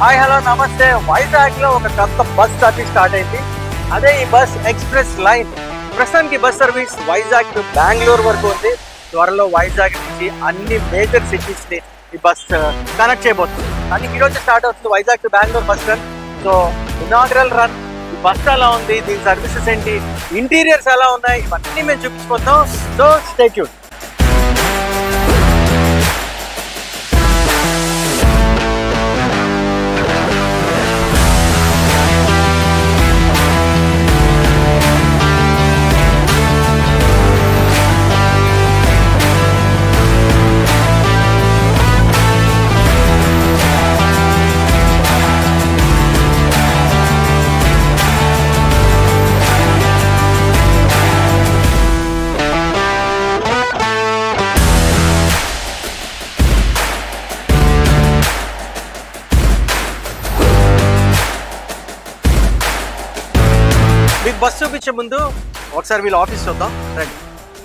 hi hello నమస్తే వైజాగ్ లో ఒక కొత్త బస్ సర్వీస్ స్టార్ట్ అయింది అదే ఈ బస్ ఎక్స్ప్రెస్ లైన్ ప్రస్తుతానికి bus service Vizag to Bengaluru వరకు ఉంది త్వరలో వైజాగ్ నుంచి అన్ని మేజర్ సిటీస్ ని ఈ బస్ కనెక్ట్ చేయబోతుంది కానీ ఈ రోజు స్టార్ట్ అవుతుంది Vizag to Bengaluru bus run so inaugural run ఈ బస్ ఎలా ఉంది దీని సర్వీసెస్ ఏంటి ఇంటీరియర్స్ ఎలా ఉన్నాయి ఇవన్నీ మేము చూపించుకుందాం సో స్టేట్యూడ్ మీకు బస్ చూపించే ముందు ఒకసారి వీళ్ళ ఆఫీస్ చూద్దాం రండి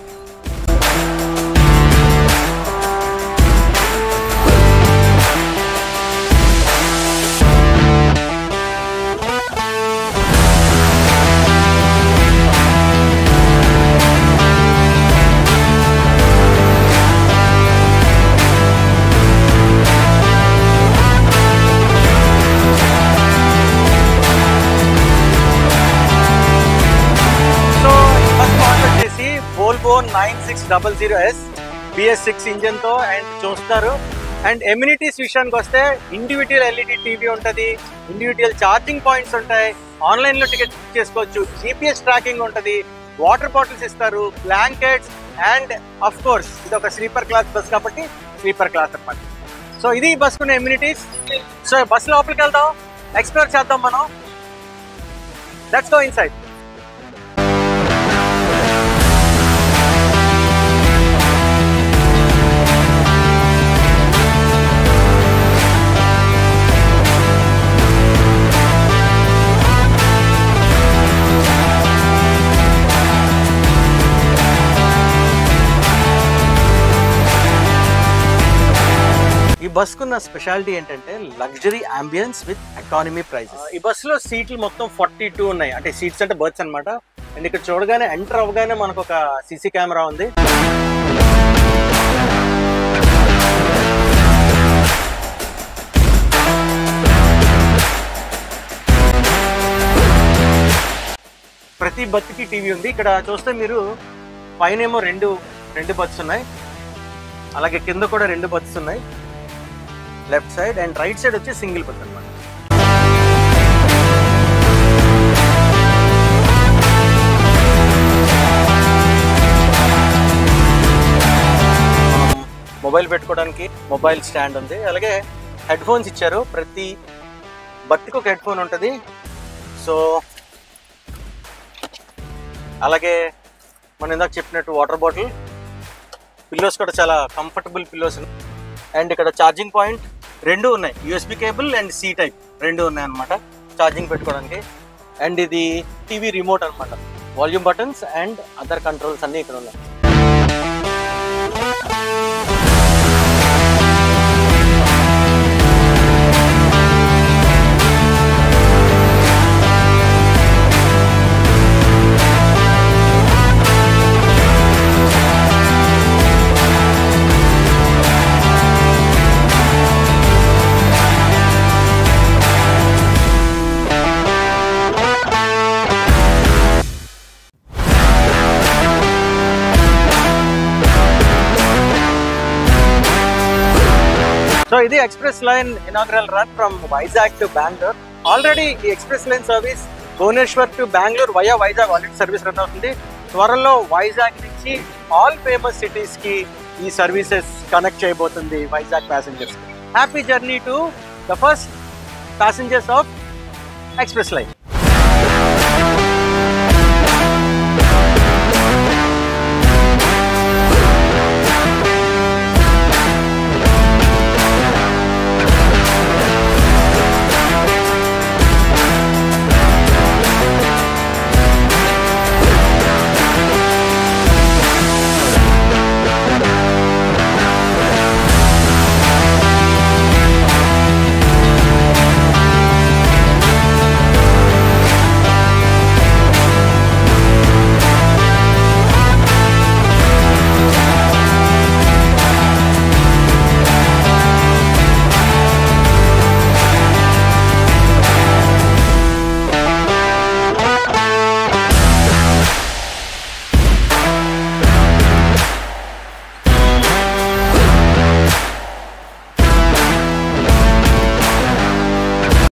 సో ఈ బస్ మోడల్ వచ్చేసి Volvo nine six double zero S BS six engine తో అండ్ చూస్తారు అండ్ ఎమ్యూనిటీస్ విషయానికి వస్తే ఇండివిజువల్ ఎల్ఈడి టీవీ ఉంటుంది ఇండివిజువల్ ఛార్జింగ్ పాయింట్స్ ఉంటాయి ఆన్లైన్ లో టికెట్ బుక్ చేసుకోవచ్చు జీపీఎస్ ట్రాకింగ్ ఉంటుంది వాటర్ బాటిల్స్ ఇస్తారు బ్లాంకెట్స్ అండ్ అఫ్ కోర్స్ ఇది ఒక స్లీపర్ క్లాస్ బస్ కాబట్టి స్లీపర్ క్లాస్ అన్నమాట సో ఇది ఈ బస్ కున్న ఎమ్యూనిటీస్ సో బస్ లోపలికి వెళ్దాం ఎక్స్ప్లోర్ చేద్దాం మనం లెట్స్ గో ఇన్సైడ్ ఈ బస్ కున్న స్పెషాలిటీ ఏంటంటే luxury ambience with economy prices ఈ బస్ లో సీట్లు మొత్తం ఫార్టీ టూ ఉన్నాయి అంటే సీట్స్ అంటే బర్త్స్ అన్నమాట అండ్ ఇక్కడ చూడగానే ఎంటర్ అవ్వగానే మనకు ఒక సీసీ కెమెరా ఉంది ప్రతి బస్కి టీవీ ఉంది ఇక్కడ చూస్తే మీరు పైన ఏమో రెండు రెండు బస్సు ఉన్నాయి అలాగే కింద కూడా రెండు బస్సు ఉన్నాయి left side and right side వచ్చి సింగిల్ బస్ అనమాట మొబైల్ పెట్టుకోవడానికి మొబైల్ స్టాండ్ ఉంది అలాగే హెడ్ ఫోన్స్ ఇచ్చారు ప్రతి బట్టికి ఒక హెడ్ ఫోన్ ఉంటుంది సో అలాగే మనం ఇందాక చెప్పినట్టు వాటర్ బాటిల్ పిల్లోస్ కూడా చాలా కంఫర్టబుల్ పిల్లోస్ అండ్ ఇక్కడ ఛార్జింగ్ పాయింట్ రెండు ఉన్నాయి USB cable and C type రెండు ఉన్నాయి అనమాట ఛార్జింగ్ పెట్టుకోవడానికి అండ్ ఇది టీవీ రిమోట్ అనమాట volume buttons and other controls అన్నీ ఇక్కడ ఉన్నాయి సో ఇది express line inaugural run from Vizag to Bengaluru already ఈ express line service Bhubaneswar to Bengaluru via Vizag already service run అవుతుంది త్వరలో వైజాగ్ నుంచి ఆల్ ఫేమస్ సిటీస్ కి ఈ సర్వీసెస్ కనెక్ట్ చేయబోతుంది Vizag passengers happy journey to the first passengers of express line